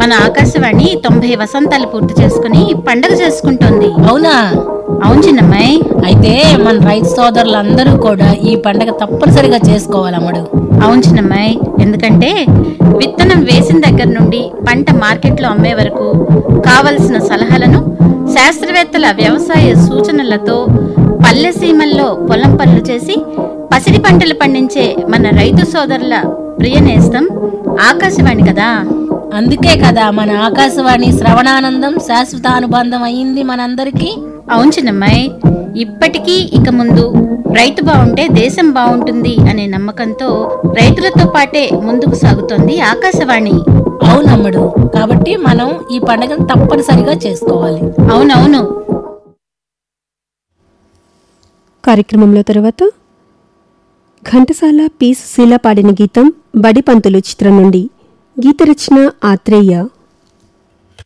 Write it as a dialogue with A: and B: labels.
A: మన ఆకాశవాణి తొంభై వసంతాలు పూర్తి చేసుకుని పండగ చేసుకుంటోంది
B: అవునా
A: అవును చిన్నమ్మాయి
B: అయితే మన రైతు సోదరులందరూ కూడా ఈ పండగ తప్పనిసరిగా చేసుకోవాలి అమ్ముడు
A: అవును చిన్నమ్మాయి ఎందుకంటే విత్తనం వేసిన దగ్గర నుండి పంట మార్కెట్లో అమ్మే వరకు కావలసిన సలహాలను శాస్త్రవేత్తల వ్యవసాయ సూచనలతో పల్లె సీమల్లో పొలం పనులు చేసి పసిడి పంటలు పండించే మన రైతు సోదరుల ప్రియ నేస్తం ఆకాశవాణి కదా
B: అందుకే కదా మన ఆకాశవాణి శ్రవణానందం శాశ్వత అనుబంధం అయ్యింది మనందరికీ
A: అవును చిన్నమ్మాయి ఇప్పటికీ ఇక ముందు రైతు బాగుంటే దేశం బాగుంటుంది అనే నమ్మకంతో రైతులతో పాటే ముందుకు సాగుతోంది ఆకాశవాణి
B: అవునమ్ముడు కాబట్టి మనం ఈ పండగను తప్పనిసరిగా చేసుకోవాలి
A: అవునవును
C: కార్యక్రమంలో తర్వాత ఘంటసాల పి సుశీల పాడిన గీతం బడిపంతులు చిత్రం నుండి గీత రచన ఆత్రేయ